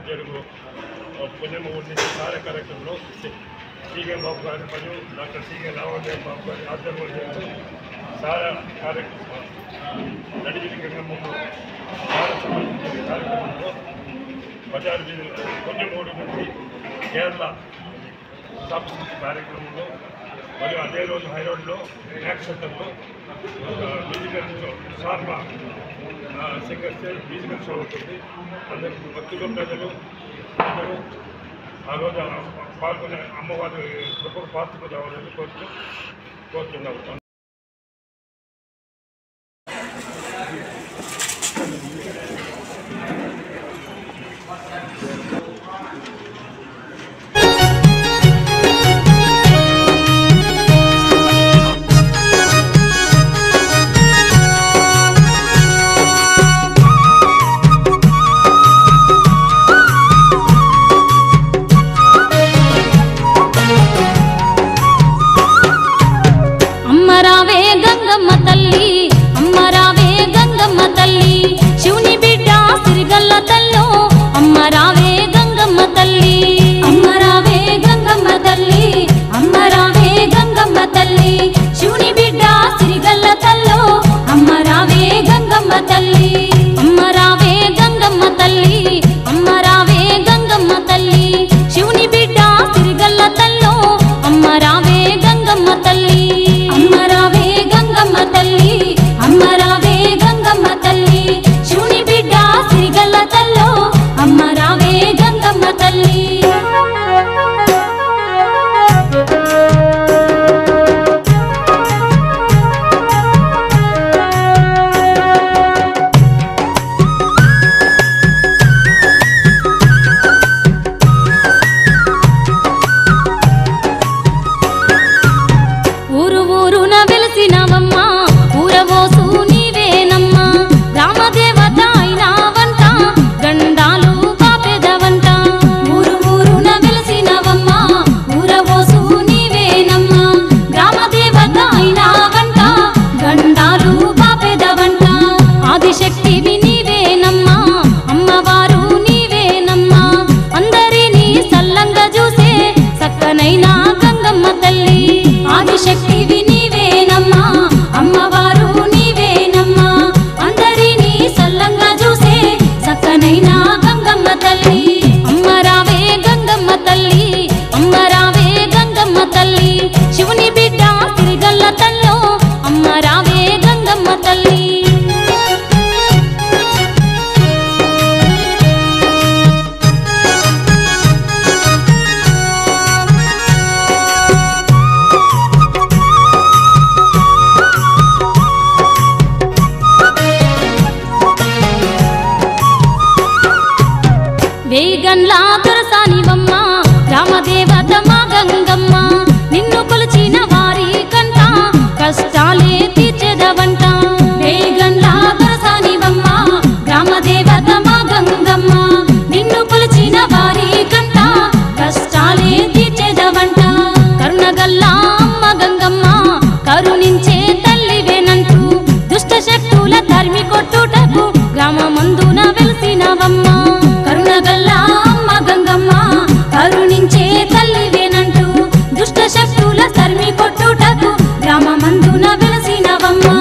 చెరువు పుణ్యమూడి నుంచి కార్య కార్యక్రమంలో సీఎం బాబు గారి మరియు డాక్టర్ సీఎం రామదేవ్ బాబు గారి ఆధ్వర్యంలో సారా కార్యక్రమం నడిజిడి గంగమ్మకు సారా సంబంధించిన కార్యక్రమంలో బజార్ వీధులు పుణ్యమూడి నుంచి కేరళ సాంస్కృతిక కార్యక్రమంలో మరియు అదే రోజు హైరోడ్లో మ్యాక్స్ సెంటర్లో ఒక మ్యూజికల్ షో సార్మా సింగర్ స్టేజ్ మ్యూజికల్ షో ఉంటుంది అందరికీ భక్తులు ప్రజలు అందరూ ఆ రోజు పాల్గొనే అమ్మవారి కృపకు పాత్రకు రావాలని కోరుతూ కోరుతున్నాము అమ్మరావే గంగమ్మ తల్లి అమ్మరావే గంగమ్మ తల్లి శివుని బిడ్డ సిరిగల్ల తల్లో అమ్మరావే గంగమ్మ తల్లి అమ్మరావే గంగమ్మ తల్లి అమ్మరావే గంగమ్మ తల్లి శివుని బిడ్డ సిరిగల్ల తల్లో అమ్మరావే గంగమ్మ తల్లి అమ్మరావే గంగమ్మ తల్లి అమ్మరావే గంగమ్మ తల్లి శివుని బిడ్డ సిరిగల్ల తల్లో అమ్మరావే గంగమ్మ తల్లి అమ్మరావే గంగమ్మ తల్లి అమ్మరావే గంగమ్మ తల్లి శివుని బిడ్డ సిరిగల్ల తల్లో అమ్మరావే గంగమ్మ తల్లి ఊరు ఊరున వెలిసినవమ్మ ఊరవోసు నీవేనమ్మ రామదేవత అయినావంట గండాలు పాపెదవంట ఊరు ఊరున వెలిసినవమ్మ ఊరవోసు నీవేనమ్మ రామదేవత అయినావంట గండాలు పాపెదవంట ఆదిశక్తివి నీవేనమ్మ అమ్మవారు నీవేనమ్మా అందరినీ సల్లంగా చూసే సక్కనైనా గంగమ్మ తల్లి ఆదిశక్తివి నీవేనమ్మా అమ్మవారు నీవేనమ్మా అందరినీ సల్లంగా చూసే సక్కనైనా గంగమ్మ తల్లి అమ్మరావే గంగమ్మ తల్లి అమ్మరావే గంగమ్మ తల్లి శివుని బిడ్డ తిరిగల్ల తల్లో అమ్మరావే గంగమ్మ తల్లి వేగన్ల దొరసానివమ్మ రామదేవత మా గంగమ్మ నిన్ను కొలిచిన వారి కంట కష్టాలే తీర్చెదవంట వేగన్ల దొరసానివమ్మ రామదేవత మా గంగమ్మ నిన్ను కొలిచిన వారి కంట కష్టాలే తీర్చెదవంట కరుణగల్ల అమ్మ గంగమ్మ కరుణించే తల్లివేనంటూ దుష్ట శక్తుల తరిమి కొట్టుటకు గ్రామమందున వెలిసినవమ్మ కరుణగల్ల అమ్మ గంగమ్మ కరుణించే తల్లివేనంటూ దుష్ట శక్తుల తరిమి కొట్టుటకు గ్రామమందున వెలిసినవమ్మ